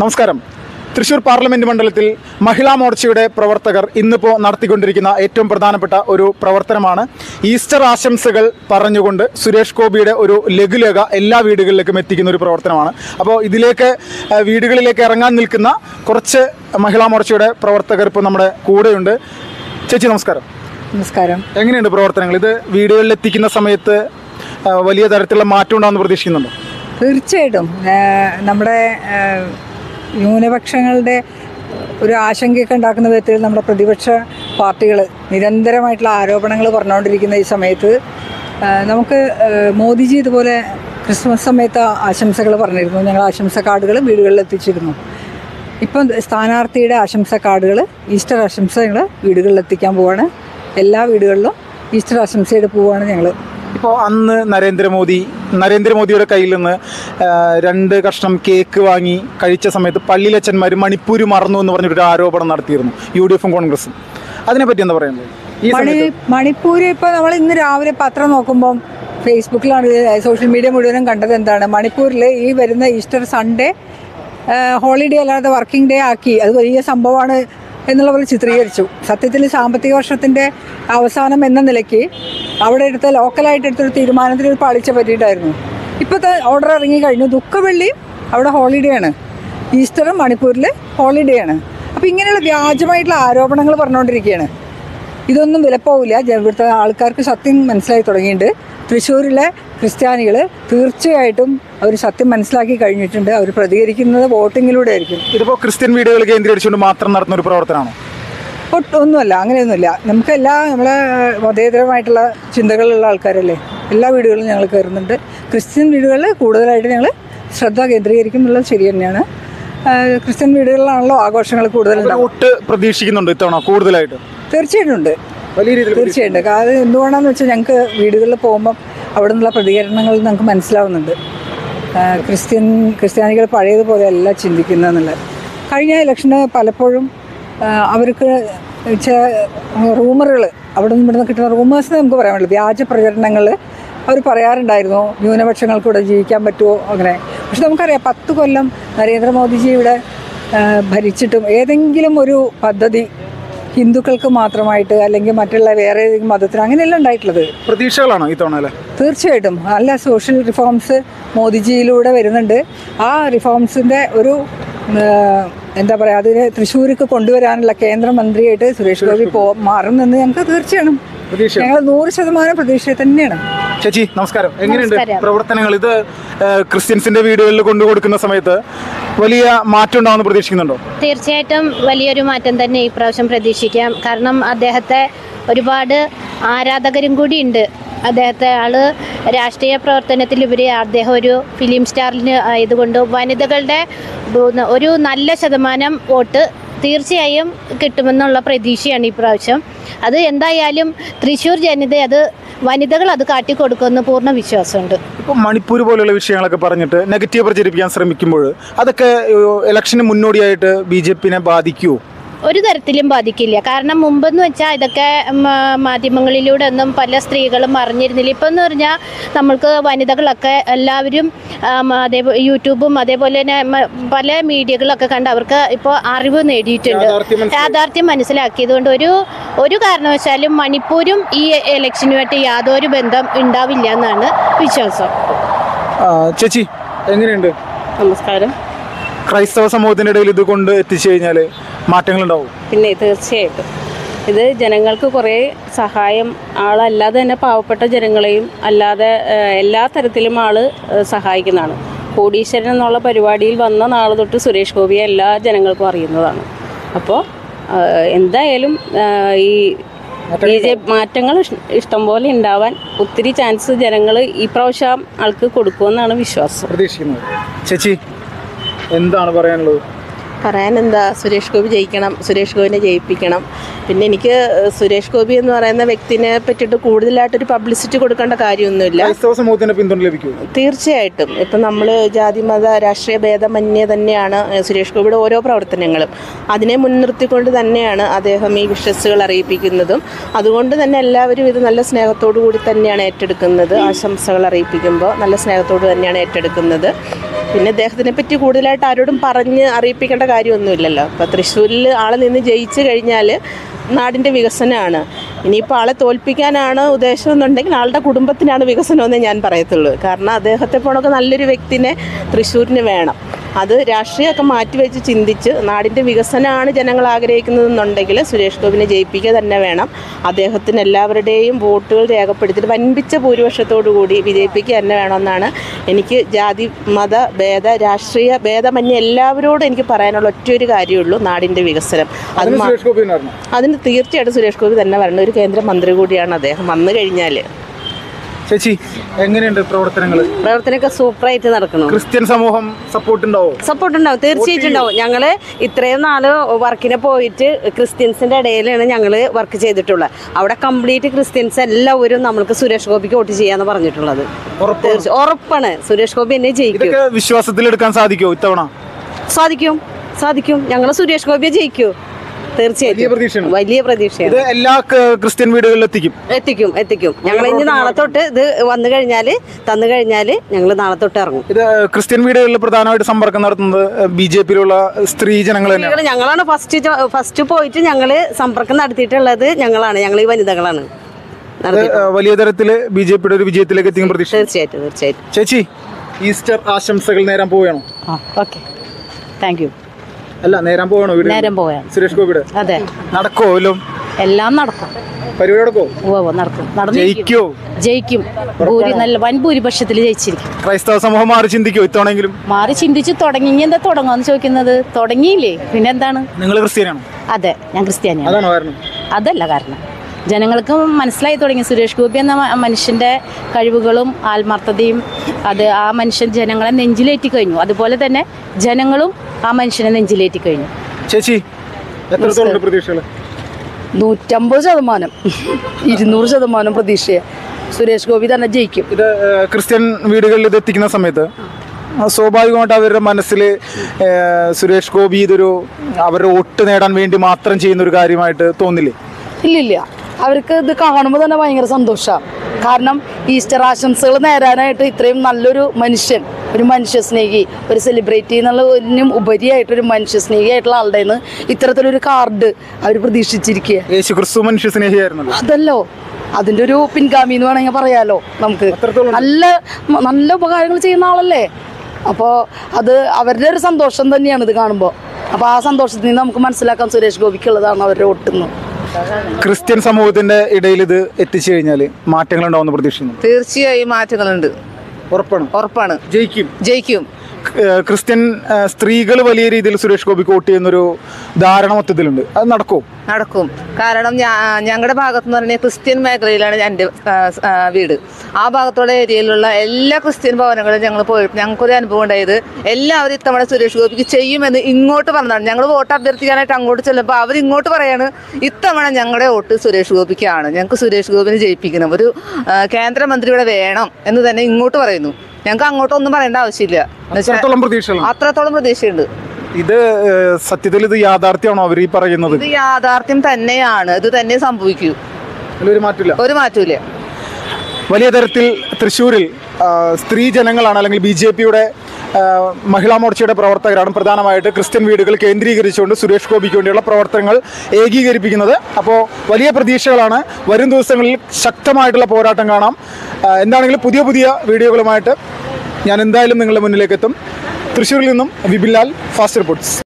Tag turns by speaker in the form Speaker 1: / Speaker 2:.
Speaker 1: നമസ്കാരം തൃശൂർ പാർലമെന്റ് മണ്ഡലത്തിൽ മഹിളാ മോർച്ചയുടെ പ്രവർത്തകർ ഇന്നിപ്പോൾ നടത്തിക്കൊണ്ടിരിക്കുന്ന ഏറ്റവും പ്രധാനപ്പെട്ട ഒരു പ്രവർത്തനമാണ് ഈസ്റ്റർ ആശംസകൾ പറഞ്ഞുകൊണ്ട് സുരേഷ് ഗോപിയുടെ ഒരു ലഘുലേഖ എല്ലാ വീടുകളിലേക്കും എത്തിക്കുന്ന ഒരു പ്രവർത്തനമാണ് അപ്പോൾ ഇതിലേക്ക് ആ, വീടുകളിലേക്ക് ഇറങ്ങാൻ നിൽക്കുന്ന കുറച്ച് മഹിളാ മോർച്ചയുടെ പ്രവർത്തകർ ഇപ്പോൾ നമ്മുടെ കൂടെയുണ്ട് ചേച്ചി നമസ്കാരം
Speaker 2: നമസ്കാരം
Speaker 1: എങ്ങനെയുണ്ട് പ്രവർത്തനങ്ങൾ ഇത് വീടുകളിൽ എത്തിക്കുന്ന സമയത്ത് ആ, വലിയ തരത്തിലുള്ള മാറ്റം ഉണ്ടാകുമെന്ന് പ്രതീക്ഷിക്കുന്നുണ്ടോ
Speaker 2: തീർച്ചയായിട്ടും ആ, നമ്മുടെ ആ, ന്യൂനപക്ഷങ്ങളുടെ ഒരു ആശങ്കയൊക്കെ ഉണ്ടാക്കുന്ന വിധത്തിൽ നമ്മുടെ പ്രതിപക്ഷ പാർട്ടികൾ നിരന്തരമായിട്ടുള്ള ആരോപണങ്ങൾ പറഞ്ഞുകൊണ്ടിരിക്കുന്ന ഈ സമയത്ത് ആ, നമുക്ക് ആ, മോദിജി ഇതുപോലെ ക്രിസ്മസ് സമയത്ത് ആശംസകൾ പറഞ്ഞിരുന്നു ഞങ്ങൾ ആശംസ കാർഡുകൾ വീടുകളിൽ എത്തിച്ചിരുന്നു ഇപ്പം സ്ഥാനാർത്ഥിയുടെ ആശംസ കാർഡുകൾ ഈസ്റ്റർ ആശംസകൾ വീടുകളിൽ എത്തിക്കാൻ പോവാണ് എല്ലാ വീടുകളിലും ഈസ്റ്റർ ആശംസയുടെ പോവാണ് ഞങ്ങൾ
Speaker 1: ഇപ്പോൾ അന്ന് നരേന്ദ്രമോദി നരേന്ദ്രമോദിയുടെ കയ്യിൽ നിന്ന് ആ, രണ്ട് കഷ്ണം കേക്ക് വാങ്ങി കഴിച്ച സമയത്ത് പള്ളിയിലച്ചന്മാർ മണിപ്പൂർ മറന്നു എന്ന് പറഞ്ഞിട്ടൊരു ആരോപണം നടത്തിയിരുന്നു യു ഡി എഫും കോൺഗ്രസും അതിനെപ്പറ്റി എന്താ പറയുന്നത് ഈ
Speaker 2: മണി
Speaker 1: സമയത്ത്
Speaker 2: മണിപ്പൂര് ഇപ്പൊ നമ്മൾ ഇന്ന് രാവിലെ പത്രം നോക്കുമ്പോൾ ഫേസ്ബുക്കിലാണ് സോഷ്യൽ മീഡിയ മുഴുവനും കണ്ടത് എന്താണ് മണിപ്പൂരിൽ ഈ വരുന്ന ഈസ്റ്റർ സൺഡേ ഹോളിഡേ അല്ലാതെ വർക്കിംഗ് ഡേ ആക്കി അത് വലിയ സംഭവമാണ് എന്നുള്ള പോലെ ചിത്രീകരിച്ചു സത്യത്തിൽ സാമ്പത്തിക വർഷത്തിൻ്റെ അവസാനം എന്ന നിലയ്ക്ക് അവിടെ എടുത്ത ലോക്കലായിട്ട് എടുത്തൊരു തീരുമാനത്തിന് ഒരു പാളിച്ച പറ്റിയിട്ടായിരുന്നു ഇപ്പോഴത്തെ ഓർഡർ ഇറങ്ങി കഴിഞ്ഞു ദുഃഖവെള്ളിയും അവിടെ ഹോളിഡേ ആണ് ഈസ്റ്ററും മണിപ്പൂരിൽ ഹോളിഡേ ആണ് അപ്പോൾ ഇങ്ങനെയുള്ള വ്യാജമായിട്ടുള്ള ആരോപണങ്ങൾ പറഞ്ഞുകൊണ്ടിരിക്കുകയാണ് ഇതൊന്നും വിലപ്പോവില്ല ജ- ഇവിടുത്തെ ആൾക്കാർക്ക് സത്യം മനസ്സിലായി തുടങ്ങിയിട്ടുണ്ട് തൃശ്ശൂരിലെ ക്രിസ്ത്യാനികൾ തീർച്ചയായിട്ടും അവർ സത്യം മനസ്സിലാക്കി കഴിഞ്ഞിട്ടുണ്ട് അവർ പ്രതികരിക്കുന്നത് വോട്ടിങ്ങിലൂടെ ആയിരിക്കും
Speaker 1: ഇതിപ്പോൾ ക്രിസ്ത്യൻ വീടുകൾ കേന്ദ്രീകരിച്ചുകൊണ്ട് മാത്രം നടത്തുന്ന ഒരു പ്രവർത്തനമാണോ
Speaker 2: ഒട്ട് ഒന്നുമല്ല അങ്ങനെയൊന്നുമില്ല നമുക്ക് എല്ലാ നമ്മളെ മതേതരമായിട്ടുള്ള ചിന്തകളുള്ള ആൾക്കാരല്ലേ എല്ലാ വീടുകളിലും ഞങ്ങൾ കയറുന്നുണ്ട് ക്രിസ്ത്യൻ വീടുകളിൽ കൂടുതലായിട്ട് ഞങ്ങൾ ശ്രദ്ധ കേന്ദ്രീകരിക്കും എന്നുള്ളത് ശരി തന്നെയാണ് ആ, ക്രിസ്ത്യൻ വീടുകളിലാണല്ലോ ആഘോഷങ്ങൾ കൂടുതലുണ്ടാവും
Speaker 1: വോട്ട് പ്രതീക്ഷിക്കുന്നുണ്ട് ഇത്തവണ കൂടുതലായിട്ട്
Speaker 2: തീർച്ചയായിട്ടും ഉണ്ട്
Speaker 1: വലിയ രീതിയിൽ
Speaker 2: തീർച്ചയായിട്ടും അത് എന്തുകൊണ്ടാന്ന് വെച്ചാൽ ഞങ്ങൾക്ക് വീടുകളിൽ പോകുമ്പം അവിടെ നിന്നുള്ള പ്രതികരണങ്ങൾ നമുക്ക് മനസ്സിലാവുന്നുണ്ട് ആ, ക്രിസ്ത്യൻ ക്രിസ്ത്യാനികൾ പഴയതുപോലെ അല്ല ചിന്തിക്കുന്നതെന്നുള്ളത് കഴിഞ്ഞ ഇലക്ഷന് പലപ്പോഴും ആ, അവർക്ക് റൂമറുകൾ അവിടെ നിന്ന് ഇവിടുന്ന് കിട്ടുന്ന റൂമേഴ്സ് നമുക്ക് പറയാൻ പറ്റില്ല വ്യാജ പ്രചരണങ്ങൾ അവർ പറയാറുണ്ടായിരുന്നു ന്യൂനപക്ഷങ്ങൾക്കൂടെ ജീവിക്കാൻ പറ്റുമോ അങ്ങനെ പക്ഷെ നമുക്കറിയാം പത്ത് കൊല്ലം നരേന്ദ്രമോദിജി ഇവിടെ ആ, ഭരിച്ചിട്ടും ഏതെങ്കിലും ഒരു പദ്ധതി ഹിന്ദുക്കൾക്ക് മാത്രമായിട്ട് അല്ലെങ്കിൽ മറ്റുള്ള വേറെ ഏതെങ്കിലും മതത്തിന് അങ്ങനെയല്ല ഉണ്ടായിട്ടുള്ളത്
Speaker 1: പ്രതീക്ഷകളാണോ ഇത്തവണ അല്ലേ
Speaker 2: തീർച്ചയായിട്ടും നല്ല സോഷ്യൽ റിഫോംസ് മോദിജിയിലൂടെ വരുന്നുണ്ട് ആ റിഫോംസിൻ്റെ ഒരു ആ, എന്താ പറയുക അതിനെ തൃശ്ശൂർക്ക് കൊണ്ടുവരാനുള്ള കേന്ദ്രമന്ത്രിയായിട്ട് സുരേഷ് ഗോപി പോ മാറുന്നെന്ന് ഞങ്ങൾക്ക് തീർച്ചയായും
Speaker 1: പ്രതീക്ഷ
Speaker 2: ഞങ്ങൾ നൂറ് ശതമാനം പ്രതീക്ഷ തന്നെയാണ്
Speaker 1: ചേച്ചി നമസ്കാരം എങ്ങനെയുണ്ട് പ്രവർത്തനങ്ങൾ ഇത് ആ, ക്രിസ്ത്യൻസിന്റെ വീടുകളിൽ കൊണ്ടു കൊടുക്കുന്ന സമയത്ത് വലിയ മാറ്റം ഉണ്ടാവുമെന്ന് പ്രതീക്ഷിക്കുന്നുണ്ടോ
Speaker 3: തീർച്ചയായിട്ടും വലിയൊരു മാറ്റം തന്നെ ഈ പ്രാവശ്യം പ്രതീക്ഷിക്കാം കാരണം അദ്ദേഹത്തെ ഒരുപാട് ആരാധകരും കൂടി ഉണ്ട് അദ്ദേഹത്തെ ആള് രാഷ്ട്രീയ പ്രവർത്തനത്തിലുപരി അദ്ദേഹം ഒരു ഫിലിം സ്റ്റാറിന് ആയതുകൊണ്ട് വനിതകളുടെ ബു- ഒരു നല്ല ശതമാനം വോട്ട് തീർച്ചയായും കിട്ടുമെന്നുള്ള പ്രതീക്ഷയാണ് ഈ പ്രാവശ്യം അത് എന്തായാലും തൃശ്ശൂർ ജനത അത് വനിതകൾ അത് കാട്ടിക്കൊടുക്കുമെന്ന് പൂർണ്ണ വിശ്വാസമുണ്ട്
Speaker 1: ഇപ്പോൾ മണിപ്പൂർ പോലെയുള്ള വിഷയങ്ങളൊക്കെ പറഞ്ഞിട്ട് നെഗറ്റീവ് പ്രചരിപ്പിക്കാൻ ശ്രമിക്കുമ്പോൾ അതൊക്കെ ഏഹ്, ഇലക്ഷന് മുന്നോടിയായിട്ട് ബി ജെ പിനെ ബാധിക്കുമോ
Speaker 3: ഒരു തരത്തിലും ബാധിക്കില്ല കാരണം മുമ്പെന്ന് വെച്ചാൽ ഇതൊക്കെ ഉം, ആ, മാധ്യമങ്ങളിലൂടെ ഒന്നും പല സ്ത്രീകളും അറിഞ്ഞിരുന്നില്ല ഇപ്പം എന്ന് പറഞ്ഞാൽ നമ്മൾക്ക് വനിതകളൊക്കെ എല്ലാവരും ആം, അതേപോലെ യൂട്യൂബും അതേപോലെ തന്നെ മ- പല മീഡിയകളൊക്കെ കണ്ട് അവർക്ക് ഇപ്പോൾ അറിവ് നേടിയിട്ടുണ്ട്
Speaker 1: യാഥാർത്ഥ്യം മനസ്സിലായി.
Speaker 3: യാഥാർത്ഥ്യം മനസ്സിലാക്കിയതുകൊണ്ട് ഒരു ഒരു കാരണവശാലും മണിപ്പൂരും ഈ ഇലക്ഷനുമായിട്ട് യാതൊരു ബന്ധം ഉണ്ടാവില്ല എന്നാണ് വിശ്വാസം
Speaker 1: ആ, ചേച്ചി എങ്ങനെയുണ്ട്
Speaker 4: നമസ്കാരം
Speaker 1: ക്രൈസ്തവ സമൂഹത്തിൻ്റെ ഇടയിൽ ഇത് കൊണ്ട് എത്തിച്ചു കഴിഞ്ഞാൽ മാറ്റങ്ങളുണ്ടാവും
Speaker 4: പിന്നെ തീർച്ചയായിട്ടും ഇത് ജനങ്ങൾക്ക് കുറേ സഹായം ആളല്ലാതെ തന്നെ പാവപ്പെട്ട ജനങ്ങളെയും അല്ലാതെ ഏഹ്, എല്ലാ തരത്തിലും ആൾ സഹായിക്കുന്നതാണ് കോടീശ്വരൻ എന്നുള്ള പരിപാടിയിൽ വന്ന നാൾ തൊട്ട് സുരേഷ് ഗോപിയെ എല്ലാ ജനങ്ങൾക്കും അറിയുന്നതാണ് അപ്പോൾ എന്തായാലും ഏഹ്, ഈ ബി ജെ മാറ്റങ്ങൾ ഇഷ്- ഇഷ്ടംപോലെ ഉണ്ടാവാൻ ഒത്തിരി ചാൻസ് ജനങ്ങൾ ഈ പ്രാവശ്യം ആൾക്ക് കൊടുക്കുമെന്നാണ് വിശ്വാസം
Speaker 1: പ്രതീക്ഷിക്കുന്നത് ചേച്ചി എന്താണ് പറയാനുള്ളത്
Speaker 5: പറയാൻ എന്താ സുരേഷ് ഗോപി ജയിക്കണം സുരേഷ് ഗോപിനെ ജയിപ്പിക്കണം പിന്നെ എനിക്ക് സുരേഷ് ഗോപി എന്ന് പറയുന്ന വ്യക്തിനെ പറ്റിയിട്ട് കൂടുതലായിട്ടൊരു പബ്ലിസിറ്റി കൊടുക്കേണ്ട കാര്യമൊന്നുമില്ല
Speaker 1: ക്രൈസ്തവ സമൂഹത്തിന്റെ പിന്തുണ ലഭിക്കുമോ
Speaker 5: തീർച്ചയായിട്ടും ഇപ്പം നമ്മൾ ജാതിമത രാഷ്ട്രീയ ഭേദമന്യേ തന്നെയാണ് സുരേഷ് ഗോപിയുടെ ഓരോ പ്രവർത്തനങ്ങളും അതിനെ മുൻനിർത്തിക്കൊണ്ട് തന്നെയാണ് അദ്ദേഹം ഈ വിശ്വസുകൾ അറിയിപ്പിക്കുന്നതും അതുകൊണ്ട് തന്നെ എല്ലാവരും ഇത് നല്ല സ്നേഹത്തോടു കൂടി തന്നെയാണ് ഏറ്റെടുക്കുന്നത് ആശംസകൾ അറിയിപ്പിക്കുമ്പോൾ നല്ല സ്നേഹത്തോട് തന്നെയാണ് ഏറ്റെടുക്കുന്നത് പിന്നെ ഇദ്ദേഹത്തിനെ പറ്റി കൂടുതലായിട്ട് ആരോടും പറഞ്ഞ് അറിയിപ്പിക്കേണ്ട കാര്യമൊന്നുമില്ലല്ലോ അപ്പോൾ തൃശ്ശൂരിൽ ആൾ നിന്ന് ജയിച്ചു കഴിഞ്ഞാൽ നാടിൻ്റെ വികസനമാണ് ഇനിയിപ്പോൾ ആളെ തോൽപ്പിക്കാനാണ് ഉദ്ദേശം എന്നുണ്ടെങ്കിൽ ആളുടെ കുടുംബത്തിനാണ് വികസനമെന്ന് ഞാൻ പറയത്തുള്ളൂ കാരണം അദ്ദേഹത്തെ പോണൊക്കെ നല്ലൊരു വ്യക്തിനെ തൃശ്ശൂരിന് വേണം അത് രാഷ്ട്രീയമൊക്കെ മാറ്റിവെച്ച് ചിന്തിച്ച് നാടിൻ്റെ വികസനമാണ് ജനങ്ങൾ ആഗ്രഹിക്കുന്നതെന്നുണ്ടെങ്കിൽ സുരേഷ് ഗോപിനെ ജയിപ്പിക്കുക തന്നെ വേണം അദ്ദേഹത്തിന് എല്ലാവരുടെയും വോട്ടുകൾ രേഖപ്പെടുത്തിയിട്ട് വൻപിച്ച ഭൂരിപക്ഷത്തോടു കൂടി വിജയിപ്പിക്കുക തന്നെ വേണമെന്നാണ് എനിക്ക് ജാതി മത ഭേദ രാഷ്ട്രീയ ഭേദമന്യേ എല്ലാവരോടും എനിക്ക് പറയാനുള്ള ഒറ്റയൊരു കാര്യമുള്ളൂ നാടിൻ്റെ വികസനം അത്
Speaker 1: അതിന്
Speaker 5: മാ-
Speaker 1: സുരേഷ് ഗോപി തന്നെയായിരുന്നു
Speaker 5: അതിന് തീർച്ചയായിട്ടും സുരേഷ് ഗോപി തന്നെ വരണം ഒരു കേന്ദ്രമന്ത്രി കൂടിയാണ് അദ്ദേഹം വന്നു കഴിഞ്ഞാൽ
Speaker 1: ചേച്ചി എങ്ങനെയുണ്ട് പ്രവർത്തനങ്ങൾ
Speaker 6: പ്രവർത്തനമൊക്കെ സൂപ്പറായിട്ട് നടക്കണം
Speaker 1: ക്രിസ്ത്യൻ സമൂഹം സപ്പോർട്ട് ഉണ്ടാവോ
Speaker 6: സപ്പോർട്ട് ഉണ്ടാവും തീർച്ചയായിട്ടും ഉണ്ടാവും ഞങ്ങൾ ഇത്രയും നാൾ വർക്കിന് പോയിട്ട് ക്രിസ്ത്യൻസിൻ്റെ ഇടയിലാണ് ഞങ്ങൾ വർക്ക് ചെയ്തിട്ടുള്ളത് അവിടെ കംപ്ലീറ്റ് ക്രിസ്ത്യൻസ് എല്ലാവരും നമ്മൾക്ക് സുരേഷ് ഗോപിക്ക് വോട്ട് ചെയ്യാന്ന് പറഞ്ഞിട്ടുള്ളത്
Speaker 1: ഉറപ്പാണ്.
Speaker 6: തീർച്ച- ഉറപ്പാണ് സുരേഷ് ഗോപി എന്നെ ജയിക്കും
Speaker 1: ഇതൊക്കെ വിശ്വാസത്തിലെടുക്കാൻ സാധിക്കുമോ ഇത്തവണ
Speaker 6: സാധിക്കും സാധിക്കും ഞങ്ങൾ സുരേഷ് ഗോപിയെ ജയിക്കൂ
Speaker 1: വലിയ
Speaker 6: തീർച്ചയായിട്ടും
Speaker 1: പ്രതീക്ഷയാണ്.
Speaker 6: വലിയ പ്രതീക്ഷയാണ്
Speaker 1: ഇത് എല്ലാ ക- ക്രിസ്ത്യൻ വീടുകളിലും എത്തിക്കും
Speaker 6: എത്തിക്കും എത്തിക്കും ഞങ്ങൾ ഇനി നാളെ തൊട്ട് ഇത് വന്നു കഴിഞ്ഞാൽ തന്നു കഴിഞ്ഞാൽ ഞങ്ങൾ നാളെ തൊട്ട് ഇറങ്ങും
Speaker 1: ഇത് ക്രിസ്ത്യൻ വീടുകളിൽ പ്രധാനമായിട്ട് സമ്പർക്കം നടത്തുന്നത് ബി ജെ പിയിലുള്ള സ്ത്രീ ജനങ്ങൾ തന്നെയാണ്
Speaker 6: സ്ത്രീകള് ഞങ്ങളാണ് ഫസ്റ്റ് ഫസ്റ്റ് പോയിട്ട് ഞങ്ങൾ സമ്പർക്കം നടത്തിയിട്ടുള്ളത് ഞങ്ങളാണ് ഞങ്ങൾ ഈ വനിതകളാണ്
Speaker 1: ഇത്
Speaker 6: നടത്തിയിട്ടുള്ളത്.
Speaker 1: വലിയ തരത്തിൽ ബി ജെ പിയുടെ ഒരു വിജയത്തിലേക്ക് എത്തിക്കും പ്രതീക്ഷ
Speaker 6: തീർച്ചയായിട്ടും തീർച്ചയായിട്ടും
Speaker 1: ചേച്ചി ഈസ്റ്റർ ആശംസകൾ നേരാൻ പോവുകയാണോ
Speaker 7: ഓക്കെ താങ്ക് യു
Speaker 1: അല്ല നേരാൻ പോവുകയാണോ വീട്
Speaker 7: നേരം പോവുകയാണ്.
Speaker 1: സുരേഷ് ഗോപിയുടെ
Speaker 7: അതെ
Speaker 1: നടക്കോ വല്ലതും
Speaker 7: എല്ലാം നടക്കും
Speaker 1: പരിപാടി നടക്കോ
Speaker 7: ഉവ്വ് ഉവ്വ് നടക്കും നടന്നു
Speaker 1: ജയിക്കോ
Speaker 7: ജയിക്കും ഭൂരി നല്ല വൻ ഭൂരിപക്ഷത്തിൽ ജയിച്ചിരിക്കും
Speaker 1: ക്രൈസ്തവ സമൂഹം മാറി ചിന്തിക്കോ ഇത്തവണെങ്കിലും
Speaker 7: മാറി ചിന്തിച്ച് തുടങ്ങി ഇനി എന്താ തുടങ്ങുമെന്ന് ചോദിക്കുന്നത് തുടങ്ങിയില്ലേ പിന്നെ എന്താണ്
Speaker 1: നിങ്ങൾ ക്രിസ്ത്യാനാണോ
Speaker 7: അതെ ഞാൻ ക്രിസ്ത്യാനിയാണ്
Speaker 1: അതാണോ കാരണം
Speaker 7: അതല്ല കാരണം ജനങ്ങൾക്ക് മനസ്സിലായി തുടങ്ങി സുരേഷ് ഗോപി എന്ന മ- മനുഷ്യൻ്റെ കഴിവുകളും ആത്മാർത്ഥതയും അത് ആ മനുഷ്യൻ ജനങ്ങളെ നെഞ്ചിലേറ്റി കഴിഞ്ഞു അതുപോലെ തന്നെ ജനങ്ങളും ആ മനുഷ്യനെ നെഞ്ചിലേറ്റി കഴിഞ്ഞു
Speaker 1: ചേച്ചി എത്രത്തോളം പ്രതീക്ഷകൾ
Speaker 8: നൂറ്റമ്പത് ശതമാനം ഇരുന്നൂറ് ശതമാനം പ്രതീക്ഷയെ സുരേഷ് ഗോപി തന്നെ ജയിക്കും
Speaker 1: ഇത് ഏഹ്, ക്രിസ്ത്യൻ വീടുകളിൽ ഇത് എത്തിക്കുന്ന സമയത്ത് ആ, സ്വാഭാവികമായിട്ട് അവരുടെ മനസ്സിൽ ഏഹ്, സുരേഷ് ഗോപി ഇതൊരു അവരുടെ വോട്ട് നേടാൻ വേണ്ടി മാത്രം ചെയ്യുന്ന ഒരു കാര്യമായിട്ട് തോന്നില്ലേ
Speaker 8: ഇല്ലില്ല അവർക്ക് ഇത് കാണുമ്പോൾ തന്നെ ഭയങ്കര സന്തോഷമാണ് കാരണം ഈസ്റ്റർ ആശംസകൾ നേരാനായിട്ട് ഇത്രയും നല്ലൊരു മനുഷ്യൻ ഒരു മനുഷ്യ സ്നേഹി ഒരു സെലിബ്രിറ്റി എന്നുള്ളതിനും ഉപരിയായിട്ടൊരു മനുഷ്യ സ്നേഹി ആയിട്ടുള്ള ആളുടെ നിന്ന് ഇത്തരത്തിലൊരു കാർഡ് അവർ പ്രതീക്ഷിച്ചിരിക്കുക
Speaker 1: യേശു ക്രിസ്തു മനുഷ്യ സ്നേഹിയായിരുന്നല്ലോ
Speaker 8: അതല്ലോ അതിന്റെ ഒരു പിൻഗാമി എന്ന് വേണമെങ്കിൽ പറയാലോ നമുക്ക് നല്ല നല്ല ഉപകാരങ്ങൾ ചെയ്യുന്ന ആളല്ലേ അപ്പോൾ അത് അവരുടെ ഒരു സന്തോഷം തന്നെയാണ് ഇത് കാണുമ്പോൾ അപ്പോൾ ആ സന്തോഷത്തിൽ നിന്ന് നമുക്ക് മനസ്സിലാക്കാൻ സുരേഷ് ഗോപിക്കുള്ളതാണ് അവരുടെ ഒട്ടുന്നു
Speaker 1: ക്രിസ്ത്യൻ സമൂഹത്തിന്റെ ഇടയിൽ ഇത് എത്തിച്ചു കഴിഞ്ഞാൽ മാറ്റങ്ങൾ ഉണ്ടാവുന്ന പ്രതീക്ഷിക്കുന്നു
Speaker 9: തീർച്ചയായും മാറ്റങ്ങളുണ്ട്
Speaker 1: ഉറപ്പാണ്
Speaker 9: ഉറപ്പാണ്
Speaker 1: ജയിക്കും
Speaker 9: ജയിക്കും
Speaker 1: ഏഹ്, ക്രിസ്ത്യൻ സ്ത്രീകൾ വലിയ രീതിയിൽ സുരേഷ് ഗോപിക്ക് വോട്ട് ചെയ്യുന്നൊരു ധാരണ മൊത്തത്തിലുണ്ട് അത് നടക്കോ
Speaker 9: നടക്കും കാരണം ഞങ്ങളുടെ ഭാഗത്ത് എന്ന് പറഞ്ഞാൽ ക്രിസ്ത്യൻ മേഖലയിലാണ് എൻ്റെ ആ, ആ, വീട് ആ ഭാഗത്തുള്ള ഏരിയയിലുള്ള എല്ലാ ക്രിസ്ത്യൻ ഭവനങ്ങളും ഞങ്ങൾ പോയി ഞങ്ങൾക്കൊരു അനുഭവം ഉണ്ടായത് എല്ലാവരും ഇത്തവണ സുരേഷ് ഗോപിക്ക് ചെയ്യുമെന്ന് ഇങ്ങോട്ട് പറഞ്ഞതാണ് ഞങ്ങൾ വോട്ട് അഭ്യർത്ഥിക്കാനായിട്ട് അങ്ങോട്ട് ചെല്ലുമ്പോൾ അവർ ഇങ്ങോട്ട് പറയാണ് ഇത്തവണ ഞങ്ങളുടെ വോട്ട് സുരേഷ് ഗോപിക്കാണ് ഞങ്ങൾക്ക് സുരേഷ് ഗോപിനെ ജയിപ്പിക്കണം ഒരു ആ, കേന്ദ്രമന്ത്രി ഇവിടെ വേണം എന്ന് തന്നെ ഇങ്ങോട്ട് പറയുന്നു ഞങ്ങൾക്ക് അങ്ങോട്ടൊന്നും പറയേണ്ട ആവശ്യമില്ല എന്നുവെച്ചാൽ
Speaker 1: അത്രത്തോളം പ്രതീക്ഷകളാണ്
Speaker 9: അത്രത്തോളം പ്രതീക്ഷയുണ്ട്
Speaker 1: ഇത് ഏഹ്, സത്യത്തിൽ ഇത് യാഥാർത്ഥ്യമാണോ അവർ ഈ പറയുന്നത്
Speaker 9: ഇത് യാഥാർത്ഥ്യം തന്നെയാണ് ഇത് തന്നെ സംഭവിക്കൂ
Speaker 1: അതിലൊരു മാറ്റില്ല
Speaker 9: ഒരു മാറ്റമില്ല
Speaker 1: വലിയ തരത്തിൽ തൃശ്ശൂരിൽ ആ, സ്ത്രീ ജനങ്ങളാണ് അല്ലെങ്കിൽ ബി ജെ പിയുടെ മഹിളാ മോർച്ചയുടെ പ്രവർത്തകരാണ് പ്രധാനമായിട്ട് ക്രിസ്ത്യൻ വീടുകൾ കേന്ദ്രീകരിച്ചുകൊണ്ട് സുരേഷ് ഗോപിക്ക് വേണ്ടിയുള്ള പ്രവർത്തനങ്ങൾ ഏകീകരിപ്പിക്കുന്നത് അപ്പോൾ വലിയ പ്രതീക്ഷകളാണ് വരും ദിവസങ്ങളിൽ ശക്തമായിട്ടുള്ള പോരാട്ടം കാണാം ആ, എന്താണെങ്കിലും പുതിയ പുതിയ വീഡിയോകളുമായിട്ട് ഞാൻ എന്തായാലും നിങ്ങളുടെ മുന്നിലേക്ക് എത്തും തൃശ്ശൂരിൽ നിന്നും വിപിൻ ലാൽ ഫാസ്റ്റ് റിപ്പോർട്ട്സ്